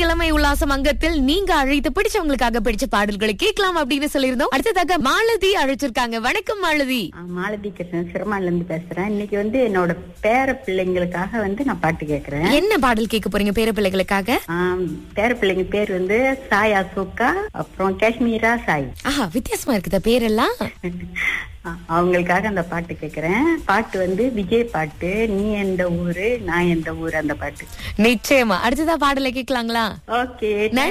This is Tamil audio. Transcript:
இளமை உல்லாசம் அங்கத்தில் நீங்க அழைத்து பிடிச்சவங்களுக்காக பிடிச்ச பாடல்களை கேட்கலாம் அப்படின்னு சொல்லியிருந்தோம் அடுத்ததாக மாலதி அழைச்சிருக்காங்க வணக்கம் மாலதி ஆ, மாலதி கிருஷ்ணன் சிரமான்ல இருந்து பேசுறேன் இன்னைக்கு வந்து என்னோட பேர பிள்ளைங்களுக்காக வந்து நான் பாட்டு கேக்குறேன் என்ன பாடல் கேட்க போறீங்க பேர பிள்ளைகளுக்காக ஆம், பேர பிள்ளைங்க பேர் வந்து சாய் அசோகா அப்புறம் காஷ்மீரா சாய் ஆஹா வித்தியாசமா இருக்குதா பேரெல்லாம் ஆ, அவங்களுக்காக அந்த பாட்டு கேக்குறேன் பாட்டு வந்து விஜய் பாட்டு நீ எந்த ஊரு நான் எந்த ஊரு அந்த பாட்டு நிச்சயமா அடுத்ததா பாடலை கேட்கலாங்களா ஓகே